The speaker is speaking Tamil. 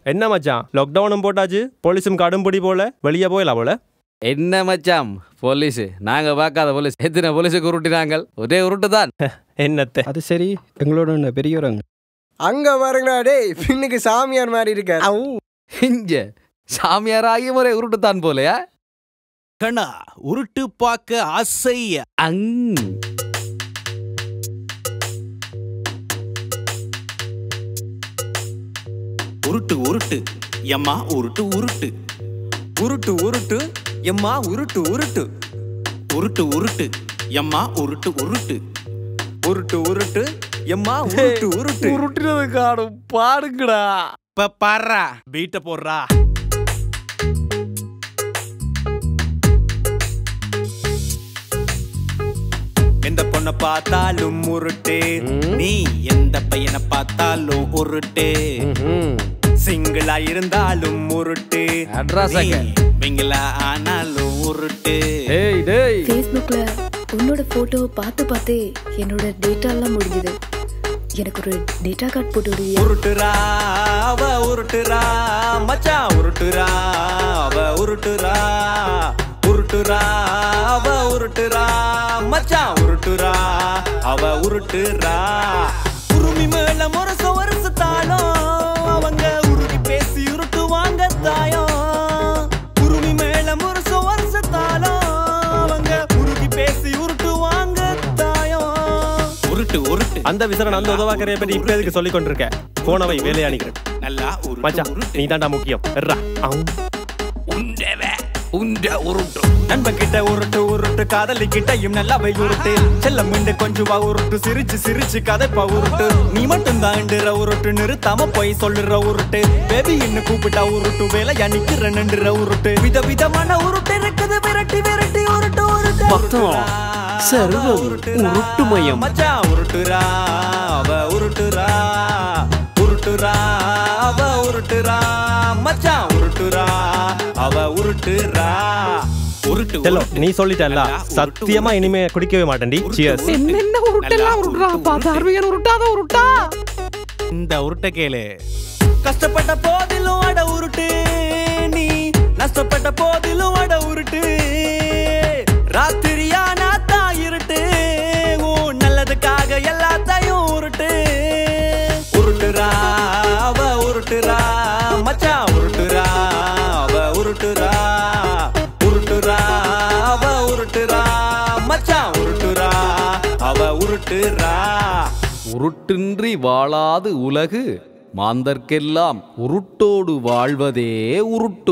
என்ன மச்சான் லாக்டவுனும் போட்டாச்சு போலீஸும் கடும்புடி போல வெளியே போயிடலாம் போல என்ன மச்சாம் போலீஸ் நாங்க பார்க்காத போலீஸ் எத்தனை போலீஸுக்கு உருட்டினாங்க ஒரே உருட்டு தான் என்னத்தை அது சரி எங்களோட என்ன பெரியவரங்க அங்க பாருங்கடா டேய் பின்னுக்கு சாமியார் மாதிரி இருக்க அவு. இஞ்ச சாமியாராகி ஒரே உருட்டு தான் போலையா கண்ணா உருட்டு பார்க்க ஆசை அங் உருட்டு உருட்டு எம்மா உருட்டு உருட்டு உருட்டு உருட்டு எம்மா உருட்டு உருட்டு உருட்டு உருட்டு எம்மா உருட்டு உருட்டு உருட்டு உருட்டு எம்மா உருட்டு உருட்டு உருட்டுறது காணும் பாடுங்கடா இப்ப பாடுறா பீட்ட போடுறா எந்த பொண்ண பார்த்தாலும் உருட்டு நீ எந்த பையனை பார்த்தாலும் உருட்டு சிங்கிளா இருந்தாலும் உருட்டு அட்ராஸாங்க. விங்களா ஆனாலும் உருட்டு டேய் டேய் ஃபேஸ்புக்ல உன்னோட போட்டோவை பார்த்து பார்த்தே என்னோட டேட்டா எல்லாம் முடிஞ்சுது எனக்கு ஒரு டேட்டா கார்டு போட்டு விடுவியா உருட்டுறா அவ உருட்டுறா மச்சான் உருட்டுறா அவ உருட்டுறா உருட்டுறா அவ உருட்டுறா மச்சான் உருட்டுறா அவ உருட்டுறா உருமி மேல முரச வருஷத்தாலும் அவங்க உருகி பேசி உருட்டுவாங்க தாயம் உருமி மேல முரச வருஷத்தாலும் அவங்க உருகி பேசி உருட்டுவாங்க தாயம் உருட்டு உருட்டு அந்த விசரன் அந்த உதவாக்கரையை பற்றி இப்ப எதுக்கு சொல்லிக் கொண்டிருக்க போனவை வேலையாணிக்கிறேன் நல்லா உருட்டு மச்சான் உருட்டு நீ தாண்டா முக்கியம் எர்ரா அவு. உண்டவ உண்ட உருட்டு நண்பன் கிட்ட உருட்டு உருட்டு காதலி கிட்டையும் நல்லாவை உருட்டு செல்லம் மிண்டு கொஞ்சம் உருட்டு சிரிச்சு சிரிச்சு கதைப்பா உருட்டு நீ மட்டும் தாண்டுற உருட்டு நிறுத்தாம போய் சொல்லுற உருட்டு பேபி இன்னும் கூப்பிட்டா உருட்டு வேலையா நிக்கிற நின்றுற உருட்டு வித விதமான உருட்டு இருக்குது விரட்டி விரட்டி உருட்டு உருட்டு மொத்தம் சர்வம் உருட்டுமயம். மச்சான் உருட்டுறா அவ உருட்டுறா உருட்டுறா அவ உருட்டுறா மச்சான் உருட்டுறா அவ உருட்டுறா உருட்டு செல்லோ உருட்டு. நீ சொல்லிட்டல்ல நல்லா உருட்டு, சத்தியமா இனிமே குடிக்கவே மாட்டேன்டி சியர்ஸ் என்னென்ன உருட்டெல்லாம் உருட்டுறா பார்த்து அருமையான உருட்டாத உருட்டா இந்த உருட்டை கேளு கஷ்டப்பட்ட போதிலும் அட உருட்டு நீ நஷ்டப்பட்ட போதிலும் அட உருட்டு ராத்திரியா நாத்தா இருட்டு உன் நல்லதுக்காக எல்லாத்தையும் உருட்டு உருட்டுறா அவ உருட்டுறா மச்சான் உருட்டுறா அவ உருட்டுறா உருட்டுறா அவ உருட்டுறா மச்சான் உருட்டுறா அவ உருட்டுறா உருட்டின்றி வாழாது உலகு மாந்தர்க்கெல்லாம் உருட்டோடு வாழ்வதே உருட்டு